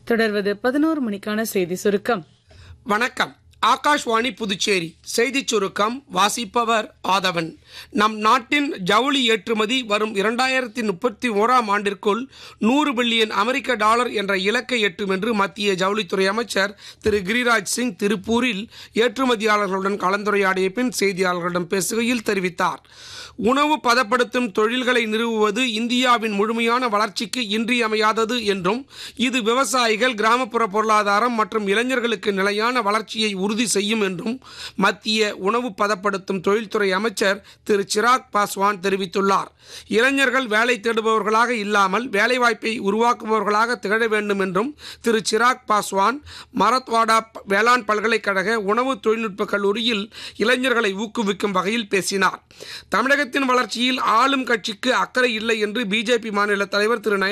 தொடர்வது பதினோரு மணிக்கான செய்தி சுருக்கம் வணக்கம் ஆகாஷ்வாணி புதுச்சேரி செய்திச் சுருக்கம் வாசிப்பவர் ஆதவன் நம் நாட்டின் ஜவுளி ஏற்றுமதி வரும் இரண்டாயிரத்தி முப்பத்தி ஓராம் ஆண்டிற்குள் நூறு பில்லியன் அமெரிக்க டாலர் என்ற இலக்கை எட்டும் என்று மத்திய ஜவுளித்துறை அமைச்சர் திரு கிரிராஜ் சிங் திருப்பூரில் ஏற்றுமதியாளர்களுடன் கலந்துரையாடிய பின் செய்தியாளர்களிடம் பேசுகையில் தெரிவித்தார் உணவு பதப்படுத்தும் தொழில்களை நிறுவுவது இந்தியாவின் முழுமையான வளர்ச்சிக்கு இன்றியமையாதது என்றும் இது விவசாயிகள் கிராமப்புற பொருளாதாரம் மற்றும் இளைஞர்களுக்கு நிலையான வளர்ச்சியை உறுதி செய்யும் என்றும் மத்திய உணவு பதப்படுத்தும் தொழில்துறை அமைச்சர் திரு சிராக் பாஸ்வான் தெரிவித்துள்ளார் இளைஞர்கள் வேலை தேடுபவர்களாக இல்லாமல் வேலைவாய்ப்பை உருவாக்குபவர்களாக திகழ வேண்டும் என்றும் திரு சிராக் பாஸ்வான் மரத்வாடா வேளாண் பல்கலைக்கழக உணவு தொழில்நுட்ப கல்லூரியில் இளைஞர்களை ஊக்குவிக்கும் வகையில் பேசினார் தமிழகத்தின் வளர்ச்சியில் ஆளும் கட்சிக்கு அக்கறை இல்லை என்று பிஜேபி மாநில தலைவர் திரு நயன்